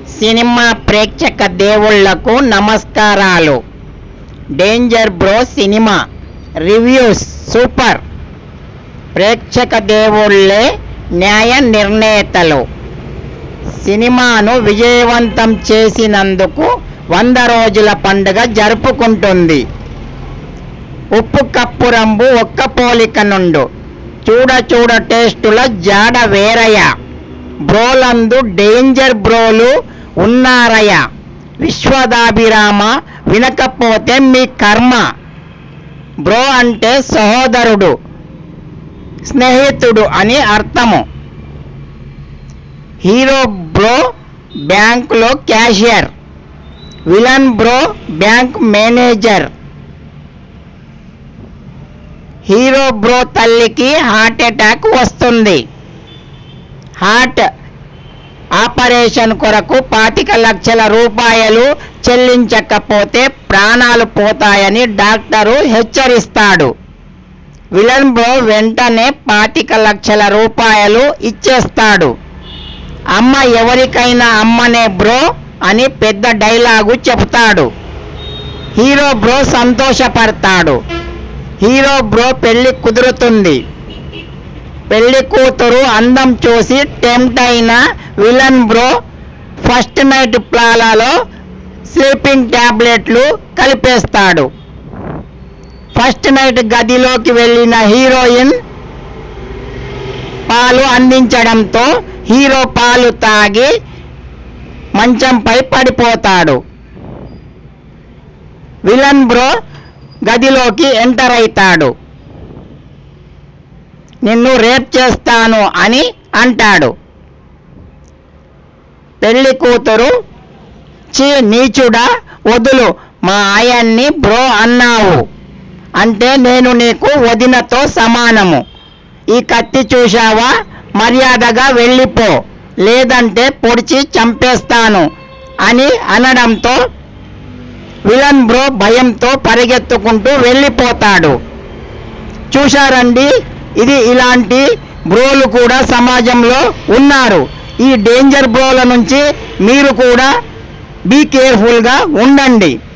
cinema ప్రేక్షక దేవుళ్లకు నమస్కారాలు danger bro cinema reviews super ప్రేక్షక దేవుళ్ళే న్యాయ నిర్ణేతలు సినిమాను విజయవంతం చేసినందుకు వంద రోజుల పండుగ జరుపుకుంటుంది ఉప్పు కప్పు రంబు ఒక్క పోలిక నుండు చూడ చూడ టేస్టుల జాడ వేరయ బ్రోలందు డేంజర్ బ్రోలు ఉన్నారయ విశ్వదాభిరామ వినకపోతే మీ కర్మ బ్రో అంటే సహోదరుడు స్నేహితుడు అని అర్థము హీరో బ్రో బ్యాంకులో cashier villain bro bank manager hero bro తల్లికి హార్ట్ అటాక్ వస్తుంది హార్ట్ ఆపరేషన్ కొరకు పాతిక లక్షల రూపాయలు చెల్లించకపోతే ప్రాణాలు పోతాయని డాక్టరు హెచ్చరిస్తాడు విలన్ బ్రో వెంటనే పాతిక లక్షల రూపాయలు ఇచ్చేస్తాడు అమ్మ ఎవరికైనా అమ్మనే బ్రో అని పెద్ద డైలాగు చెప్తాడు హీరో బ్రో సంతోషపడతాడు హీరో బ్రో పెళ్లి కుదురుతుంది పెళ్లి కూతురు అందం చూసి టెంప్ట్ అయిన విలన్ బ్రో ఫస్ట్ నైట్ ప్లాలాలో స్లీపింగ్ టాబ్లెట్లు కలిపేస్తాడు ఫస్ట్ నైట్ గదిలోకి వెళ్ళిన హీరోయిన్ పాలు అందించడంతో హీరో పాలు తాగి మంచంపై పడిపోతాడు విలన్ బ్రో గదిలోకి ఎంటర్ అవుతాడు నిన్ను రేప్ చేస్తాను అని అంటాడు పెళ్లి కూతురు చీ నీచుడా వదులు మా ఆయన్ని బ్రో అన్నావు అంటే నేను నీకు వదినతో సమానము ఈ కత్తి చూశావా మర్యాదగా వెళ్ళిపో లేదంటే పొడిచి చంపేస్తాను అని అనడంతో విలన్ బ్రో భయంతో పరిగెత్తుకుంటూ వెళ్ళిపోతాడు చూశారండి ఇది ఇలాంటి బ్రోలు కూడా సమాజంలో ఉన్నారు ఈ డేంజర్ బ్రోల నుంచి మీరు కూడా బీ కేర్ఫుల్గా ఉండండి